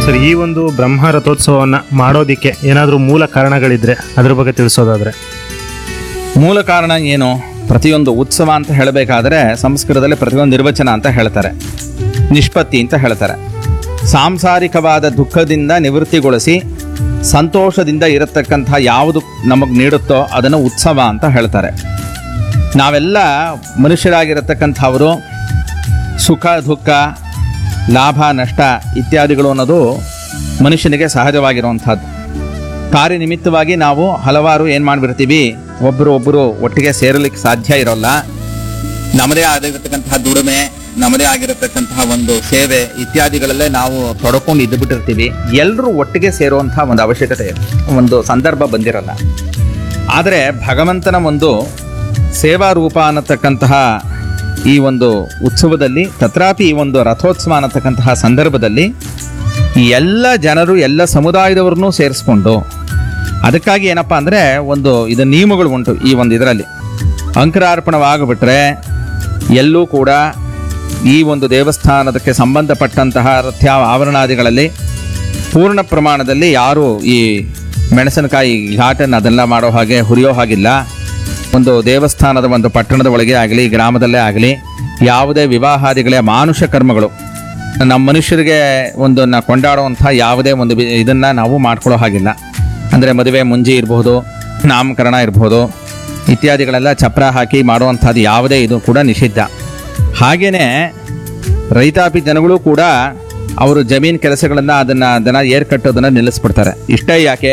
sir ಈ ಒಂದು ಬ್ರಹ್ಮ ರಥೋತ್ಸವವನ್ನ ಮಾಡೋದಿಕ್ಕೆ ಏನಾದರೂ ಮೂಲ ಕಾರಣಗಳಿದ್ರೆ ಅದ್ರ ಬಗ್ಗೆ ತಿಳಿಸೋದಾದ್ರೆ ಮೂಲ ಕಾರಣ ಏನು ಪ್ರತಿಯೊಂದು ಉತ್ಸವ ಅಂತ ಹೇಳಬೇಕಾದ್ರೆ ಸಂಸ್ಕೃತದಲ್ಲಿ ಪ್ರತಿಯೊಂದು ನಿರ್ವಚನ ಅಂತ ಹೇಳ್ತಾರೆ ನಿಷ್ಪತ್ತಿ ಅಂತ ಹೇಳ್ತಾರೆ ಸಾಂಸಾರಿಕವಾದ ದುಃಖದಿಂದ ನಿವೃತ್ತಿಗೊಳಿಸಿ ಸಂತೋಷದಿಂದ ಇರತಕ್ಕಂಥ ಯಾವುದು ನಮಗೆ ನೀಡುತ್ತೋ ಅದನ್ನು ಉತ್ಸವ ಅಂತ ಹೇಳ್ತಾರೆ ನಾವೆಲ್ಲ ಮನುಷ್ಯರಾಗಿರತಕ್ಕಂಥವರು ಸುಖ ದುಃಖ ಲಾಭ ನಷ್ಟ ಇತ್ಯಾದಿಗಳು ಅನ್ನೋದು ಮನುಷ್ಯನಿಗೆ ಸಹಜವಾಗಿರುವಂಥದ್ದು ಕಾರ್ಯನಿಮಿತ್ತವಾಗಿ ನಾವು ಹಲವಾರು ಏನು ಮಾಡಿಬಿಡ್ತೀವಿ ಒಬ್ಬರು ಒಬ್ಬರು ಒಟ್ಟಿಗೆ ಸೇರಲಿಕ್ಕೆ ಸಾಧ್ಯ ಇರೋಲ್ಲ ನಮ್ಮದೇ ಆಗಿರತಕ್ಕಂತಹ ದುಡಿಮೆ ನಮ್ಮದೇ ಆಗಿರತಕ್ಕಂತಹ ಒಂದು ಸೇವೆ ಇತ್ಯಾದಿಗಳಲ್ಲೇ ನಾವು ತೊಡ್ಕೊಂಡು ಇದ್ದು ಬಿಟ್ಟಿರ್ತೀವಿ ಎಲ್ಲರೂ ಒಟ್ಟಿಗೆ ಸೇರುವಂತಹ ಒಂದು ಅವಶ್ಯಕತೆ ಒಂದು ಸಂದರ್ಭ ಬಂದಿರಲ್ಲ ಆದರೆ ಭಗವಂತನ ಒಂದು ಸೇವಾ ರೂಪ ಅನ್ನತಕ್ಕಂತಹ ಈ ಒಂದು ಉತ್ಸವದಲ್ಲಿ ತತ್ರಾಪಿ ಈ ಒಂದು ರಥೋತ್ಸವ ಅನ್ನತಕ್ಕಂತಹ ಸಂದರ್ಭದಲ್ಲಿ ಈ ಎಲ್ಲ ಜನರು ಎಲ್ಲ ಸಮುದಾಯದವ್ರನ್ನೂ ಸೇರಿಸ್ಕೊಂಡು ಅದಕ್ಕಾಗಿ ಏನಪ್ಪ ಅಂದರೆ ಒಂದು ಇದು ನಿಯಮಗಳು ಉಂಟು ಈ ಒಂದು ಇದರಲ್ಲಿ ಅಂಕರಾರ್ಪಣವಾಗಿಬಿಟ್ರೆ ಎಲ್ಲೂ ಕೂಡ ಈ ಒಂದು ದೇವಸ್ಥಾನದಕ್ಕೆ ಸಂಬಂಧಪಟ್ಟಂತಹ ರಥ್ಯ ಆವರಣಾದಿಗಳಲ್ಲಿ ಪೂರ್ಣ ಪ್ರಮಾಣದಲ್ಲಿ ಯಾರು ಈ ಮೆಣಸಿನಕಾಯಿ ಘಾಟನ್ನು ಅದೆಲ್ಲ ಮಾಡೋ ಹಾಗೆ ಹುರಿಯೋ ಹಾಗಿಲ್ಲ ಒಂದು ದೇವಸ್ಥಾನದ ಒಂದು ಪಟ್ಟಣದ ಒಳಗೆ ಆಗಲಿ ಗ್ರಾಮದಲ್ಲೇ ಆಗಲಿ ಯಾವುದೇ ವಿವಾಹಾದಿಗಳೇ ಮಾನುಷ ಕರ್ಮಗಳು ನಮ್ಮ ಮನುಷ್ಯರಿಗೆ ಒಂದು ನ ಕೊಂಡಾಡುವಂಥ ಯಾವುದೇ ಒಂದು ವಿ- ಇದನ್ನ ನಾವು ಮಾಡ್ಕೊಳ್ಳೋ ಹಾಗಿಲ್ಲ ಅಂದರೆ ಮದುವೆ ಮುಂಜಿ ಇರ್ಬೋದು ನಾಮಕರಣ ಇರ್ಬೋದು ಇತ್ಯಾದಿಗಳೆಲ್ಲ ಚಪ್ರ ಹಾಕಿ ಮಾಡುವಂಥದ್ದು ಯಾವುದೇ ಇದು ಕೂಡ ನಿಷಿದ್ಧ ಹಾಗೆಯೇ ರೈತಾಪಿ ಜನಗಳು ಕೂಡ ಅವರು ಜಮೀನು ಕೆಲಸಗಳನ್ನು ಅದನ್ನು ದನ ಏರ್ ಕಟ್ಟೋದನ್ನು ನಿಲ್ಲಿಸ್ಬಿಡ್ತಾರೆ ಇಷ್ಟೇ ಯಾಕೆ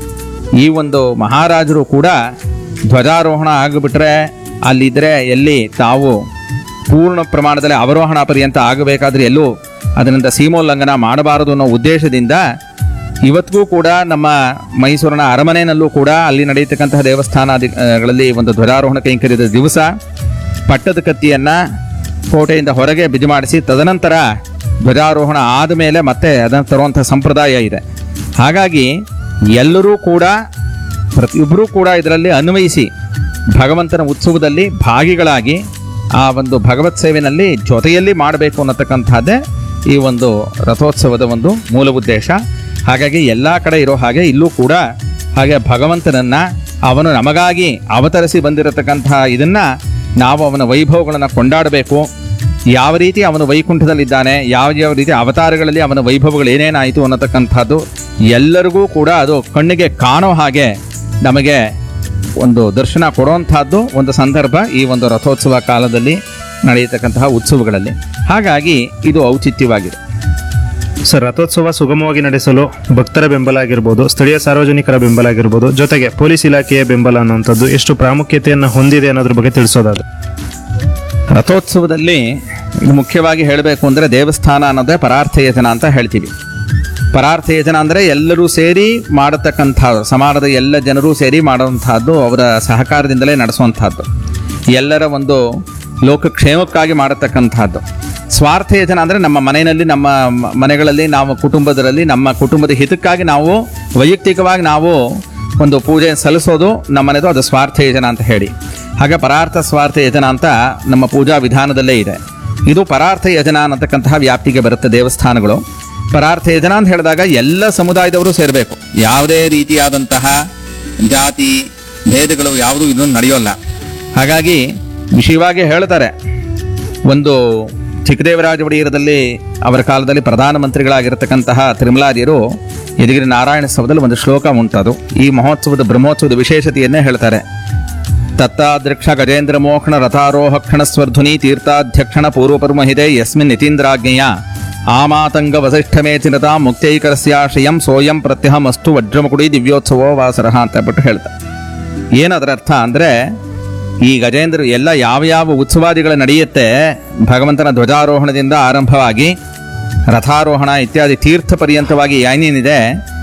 ಈ ಒಂದು ಮಹಾರಾಜರು ಕೂಡ ಧ್ವಜಾರೋಹಣ ಆಗಿಬಿಟ್ರೆ ಅಲ್ಲಿದ್ದರೆ ಎಲ್ಲಿ ತಾವು ಪೂರ್ಣ ಪ್ರಮಾಣದಲ್ಲಿ ಅವರೋಹಣ ಪರ್ಯಂತ ಆಗಬೇಕಾದ್ರೆ ಎಲ್ಲೂ ಅದರಿಂದ ಸೀಮೋಲ್ಲಂಘನ ಮಾಡಬಾರದು ಅನ್ನೋ ಉದ್ದೇಶದಿಂದ ಇವತ್ತಿಗೂ ಕೂಡ ನಮ್ಮ ಮೈಸೂರಿನ ಅರಮನೆಯಲ್ಲೂ ಕೂಡ ಅಲ್ಲಿ ನಡೆಯತಕ್ಕಂತಹ ದೇವಸ್ಥಾನಗಳಲ್ಲಿ ಒಂದು ಧ್ವಜಾರೋಹಣ ಕೈಂಕರ್ಯದ ದಿವಸ ಪಟ್ಟದ ಕತ್ತಿಯನ್ನ ಕೋಟೆಯಿಂದ ಹೊರಗೆ ಬಿಜಿ ಮಾಡಿಸಿ ತದನಂತರ ಧ್ವಜಾರೋಹಣ ಆದ ಮೇಲೆ ಮತ್ತೆ ಅದನ್ನು ತರುವಂಥ ಸಂಪ್ರದಾಯ ಇದೆ ಹಾಗಾಗಿ ಎಲ್ಲರೂ ಕೂಡ ಪ್ರತಿಯೊಬ್ಬರೂ ಕೂಡ ಇದರಲ್ಲಿ ಅನ್ವಯಿಸಿ ಭಗವಂತನ ಉತ್ಸವದಲ್ಲಿ ಭಾಗಿಗಳಾಗಿ ಆ ಒಂದು ಭಗವತ್ ಸೇವೆನಲ್ಲಿ ಜೊತೆಯಲ್ಲಿ ಮಾಡಬೇಕು ಅನ್ನತಕ್ಕಂಥದ್ದೇ ಈ ಒಂದು ರಥೋತ್ಸವದ ಒಂದು ಮೂಲ ಉದ್ದೇಶ ಹಾಗಾಗಿ ಎಲ್ಲ ಕಡೆ ಇರೋ ಹಾಗೆ ಇಲ್ಲೂ ಕೂಡ ಹಾಗೆ ಭಗವಂತನನ್ನ ಅವನು ನಮಗಾಗಿ ಅವತರಿಸಿ ಬಂದಿರತಕ್ಕಂತಹ ಇದನ್ನ ನಾವು ಅವನ ವೈಭವಗಳನ್ನು ಕೊಂಡಾಡಬೇಕು ಯಾವ ರೀತಿ ಅವನು ವೈಕುಂಠದಲ್ಲಿದ್ದಾನೆ ಯಾವ ಯಾವ ರೀತಿ ಅವತಾರಗಳಲ್ಲಿ ಅವನ ವೈಭವಗಳು ಏನೇನಾಯಿತು ಅನ್ನತಕ್ಕಂಥದ್ದು ಎಲ್ಲರಿಗೂ ಕೂಡ ಅದು ಕಣ್ಣಿಗೆ ಕಾಣೋ ಹಾಗೆ ನಮಗೆ ಒಂದು ದರ್ಶನ ಕೊಡುವಂತಹದ್ದು ಒಂದು ಸಂದರ್ಭ ಈ ಒಂದು ರಥೋತ್ಸವ ಕಾಲದಲ್ಲಿ ನಡೆಯತಕ್ಕಂತಹ ಉತ್ಸವಗಳಲ್ಲಿ ಹಾಗಾಗಿ ಇದು ಔಚಿತ್ಯವಾಗಿದೆ ಸರ್ ರಥೋತ್ಸವ ಸುಗಮವಾಗಿ ನಡೆಸಲು ಭಕ್ತರ ಬೆಂಬಲ ಆಗಿರ್ಬೋದು ಸ್ಥಳೀಯ ಸಾರ್ವಜನಿಕರ ಬೆಂಬಲ ಆಗಿರ್ಬೋದು ಜೊತೆಗೆ ಪೊಲೀಸ್ ಇಲಾಖೆಯ ಬೆಂಬಲ ಅನ್ನುವಂಥದ್ದು ಎಷ್ಟು ಪ್ರಾಮುಖ್ಯತೆಯನ್ನು ಹೊಂದಿದೆ ಅನ್ನೋದ್ರ ಬಗ್ಗೆ ತಿಳಿಸೋದಾದ್ರೆ ರಥೋತ್ಸವದಲ್ಲಿ ಇದು ಮುಖ್ಯವಾಗಿ ಹೇಳಬೇಕು ಅಂದರೆ ದೇವಸ್ಥಾನ ಅನ್ನೋದೇ ಪರಾರ್ಥ ಯಜನ ಅಂತ ಹೇಳ್ತೀವಿ ಪರಾರ್ಥ ಯಜನ ಅಂದರೆ ಎಲ್ಲರೂ ಸೇರಿ ಮಾಡತಕ್ಕಂಥ ಸಮಾಜದ ಎಲ್ಲ ಜನರೂ ಸೇರಿ ಮಾಡುವಂತಹದ್ದು ಅವರ ಸಹಕಾರದಿಂದಲೇ ನಡೆಸುವಂತಹದ್ದು ಎಲ್ಲರ ಒಂದು ಲೋಕಕ್ಷೇಮಕ್ಕಾಗಿ ಮಾಡತಕ್ಕಂಥದ್ದು ಸ್ವಾರ್ಥ ಯಜನ ಅಂದರೆ ನಮ್ಮ ಮನೆಯಲ್ಲಿ ನಮ್ಮ ಮ- ಮನೆಗಳಲ್ಲಿ ನಾವು ಕುಟುಂಬದಲ್ಲಿ ನಮ್ಮ ಕುಟುಂಬದ ಹಿತಕ್ಕಾಗಿ ನಾವು ವೈಯಕ್ತಿಕವಾಗಿ ನಾವು ಒಂದು ಪೂಜೆ ಸಲ್ಲಿಸೋದು ನಮ್ಮನೆದು ಅದು ಸ್ವಾರ್ಥ ಯಜನ ಅಂತ ಹೇಳಿ ಹಾಗೆ ಪರಾರ್ಥ ಸ್ವಾರ್ಥ ಯಜನ ಅಂತ ನಮ್ಮ ಪೂಜಾ ವಿಧಾನದಲ್ಲೇ ಇದೆ ಇದು ಪರಾರ್ಥ ಯಜನ ಅನ್ನತಕ್ಕಂತಹ ವ್ಯಾಪ್ತಿಗೆ ಬರುತ್ತೆ ದೇವಸ್ಥಾನಗಳು ಪರಾರ್ಥ ಯಜನ ಅಂತ ಹೇಳಿದಾಗ ಎಲ್ಲ ಸಮುದಾಯದವರು ಸೇರಬೇಕು ಯಾವುದೇ ರೀತಿಯಾದಂತಹ ಜಾತಿ ಭೇದಗಳು ಯಾವುದೂ ಇದನ್ನು ನಡೆಯೋಲ್ಲ ಹಾಗಾಗಿ ವಿಷಯವಾಗಿ ಹೇಳ್ತಾರೆ ಒಂದು ಚಿಕ್ಕದೇವರಾಜ ಒಡೆಯರದಲ್ಲಿ ಅವರ ಕಾಲದಲ್ಲಿ ಪ್ರಧಾನಮಂತ್ರಿಗಳಾಗಿರ್ತಕ್ಕಂತಹ ತಿರುಮಲಾದಿಯರು ಯದಗಿರಿ ನಾರಾಯಣ ಸಭದಲ್ಲಿ ಒಂದು ಶ್ಲೋಕ ಉಂಟದು ಈ ಮಹೋತ್ಸವದ ಬ್ರಹ್ಮೋತ್ಸವದ ವಿಶೇಷತೆಯನ್ನೇ ಹೇಳ್ತಾರೆ ತತ್ತಾದೃಕ್ಷ ಗಜೇಂದ್ರ ಮೋಕ್ಷಣ ರಥಾರೋಹಕ್ಷಣ ಸ್ವರ್ಧುನಿ ತೀರ್ಥಾಧ್ಯಕ್ಷಣ ಪೂರ್ವಪರ್ಮಹಿದೆ ಯಸ್ಮಿನ್ ನಿತೀಂದ್ರಾಜ್ಞೆಯ ಆಮಾತಂಗ ವಸಿಷ್ಠಮೇ ಚಿನತಾ ಮುಕ್ತೈಕರಸ್ಯಾಶಯಂ ಸೋಯಂ ಪ್ರತ್ಯಹಮಸ್ತು ವಜ್ರಮುಕುಡಿ ದಿವ್ಯೋತ್ಸವೋ ವಾಸರಹ ಅಂತ ಬಿಟ್ಟು ಹೇಳ್ತಾರೆ ಏನದರ ಅರ್ಥ ಅಂದರೆ ಈ ಗಜೇಂದ್ರ ಎಲ್ಲ ಯಾವ ಯಾವ ಉತ್ಸವಾದಿಗಳು ನಡೆಯುತ್ತೆ ಭಗವಂತನ ಧ್ವಜಾರೋಹಣದಿಂದ ಆರಂಭವಾಗಿ ರಥಾರೋಹಣ ಇತ್ಯಾದಿ ತೀರ್ಥ ಪರ್ಯಂತವಾಗಿ ಏನೇನಿದೆ